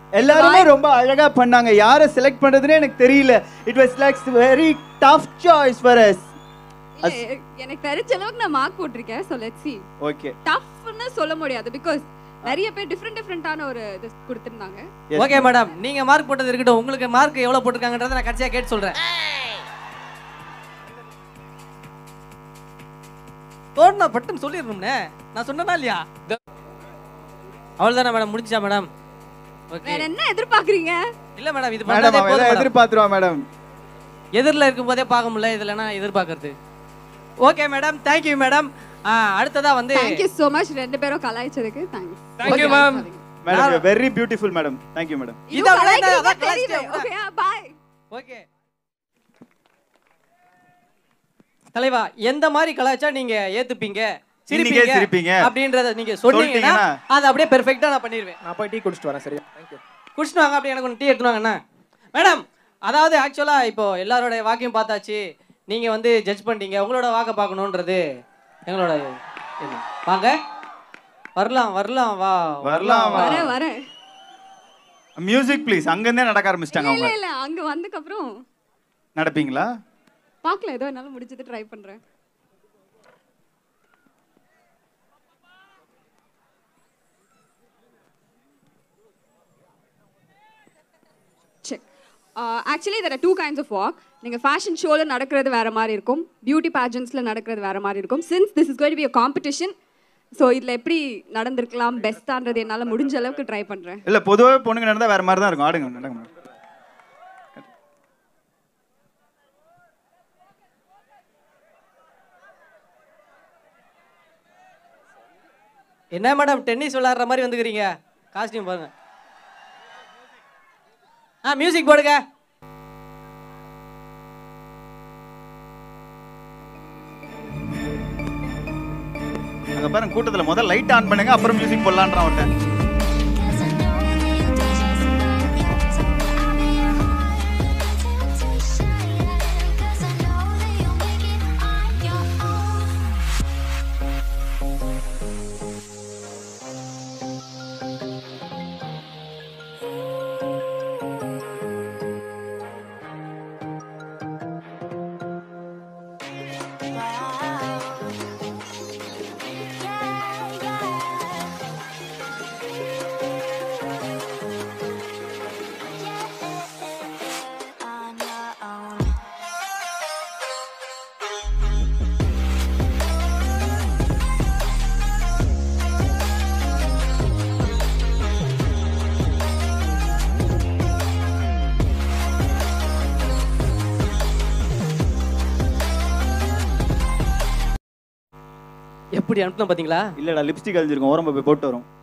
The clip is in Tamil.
எல்லாருமே ரொம்ப அழகா பண்ணாங்க யாரை செலக்ட் பண்றதுன்னு எனக்கு தெரியல it was like very tough choice for us இல்ல, எனக்கு தெரிஞ்ச அளவுக்கு நான் மார்க் போட்டிருக்கேன் ஸோ லெட்ஸ் சி ஓகே டஃப்னு சொல்ல முடியாது பிகாஸ் நிறைய பேர் டிஃப்ரெண்ட் டிஃப்ரெண்டான ஒரு இது கொடுத்துருந்தாங்க ஓகே மேடம் நீங்க மார்க் போட்டது இருக்கட்டும் உங்களுக்கு மார்க் எவ்வளவு போட்டிருக்காங்கன்றத நான் கடைசியா கேட்டு சொல்றேன் தோணுனா பட்டுன்னு சொல்லிடணும்னே நான் சொன்னனா இல்லையா அவ்வளவுதானே மேடம் முடிஞ்சா மேடம் ஓகே வேற என்ன எதிர்பார்க்கறீங்க இல்ல மேடம் இது மேடம் பண்ணதே அவன் போதும் ஏதாவது மேடம் எதிர்பார்த்துருவா மேடம் எதிரில் இருக்கும்போதே பார்க்க முடியல இதுலனா எதிர்பார்க்கறது ஓகே மேடம் தேங்க்யூ மேடம் அடுத்ததா வந்து தேங்க் யூ so மச் ரெண்டு பேரும் கலாய்ச்சதுக்கு thanks Thank you, ma'am. Madam very beautiful madam thank you madam இது இதை விட கலாய்க்கிறீங்க அதான் தெரியுது கலாய்ச்சிட்டேன். ஓகே பாய் ஓகே தலைவா எந்த மாதிரி கலாய்ச்சா நீங்க ஏத்துப்பீங்க இன்னிக்கே சிரிப்பீங்க. அப்படின்றத நீங்க சொன்னீங்கன்னா சொல்லிட்டீங்கன்னா? அது அப்படியே பெர்ஃபெக்ட்டா நான் பண்ணிடுவேன் நான் போய் டீ குடிச்சிட்டு வரேன் சரியா தேங்க்யூ குடிச்சிட்டு வாங்க அப்படியே எனக்கு ஒன்று டீ எடுத்துட்டு வாங்கண்ணா மேடம் அதாவது ஆக்சுவலா இப்போ எல்லாரோட வாக்கையும் பார்த்தாச்சு நீங்க வந்து ஜட்ஜ் பண்ணிட்டீங்க உங்களோட வாக்கை பார்க்கணுன்றது எங்களோட இது. வாங்க வரலாம் வரலாம் வா வரலாம், வா. வர வர மியூசிக் ப்ளீஸ் அங்கேருந்தே நடக்க ஆரம்பிச்சிட்டாங்க இல்ல அவங்க இல்ல அங்க வந்ததுக்கு அப்புறம் நடப்பீங்களா பார்க்கல ஏதோ என்னால முடிஞ்சது ட்ரை பண்றேன் check actually there are two kinds of walk நீங்கள் ஃபேஷன் ஷோவில் நடக்கிறது வேற மாதிரி இருக்கும் பியூட்டி பேஜன்ஸில் நடக்கிறது வேற மாதிரி இருக்கும் since this is going be a competition so இதில் எப்படி நடந்திருக்கலாம் பெஸ்ட்டான்றது என்னால் முடிஞ்ச அளவுக்கு ட்ரை பண்ணுறேன் இல்ல பொதுவாக பொண்ணுங்க நடந்தா வேற மாதிரி தான் இருக்கும் ஆடுங்க நடங்க madam. என்ன மேடம் டென்னிஸ் விளையாடுற மாதிரி வந்துக்கிறீங்க காஸ்டியூம் பாருங்க ஆ மியூசிக் போடுங்க அங்க பாருங்க கூட்டத்துல முதல்ல லைட் ஆன் பண்ணுங்க அப்புறம் மியூசிக் போடலான்றான் அவர்கிட்ட எப்படி அனுப்புனா பாத்தீங்களா இல்லடா லிப்ஸ்டிக் அழிஞ்சிருக்கும் ஓரம்ப போய் போட்டு வரும்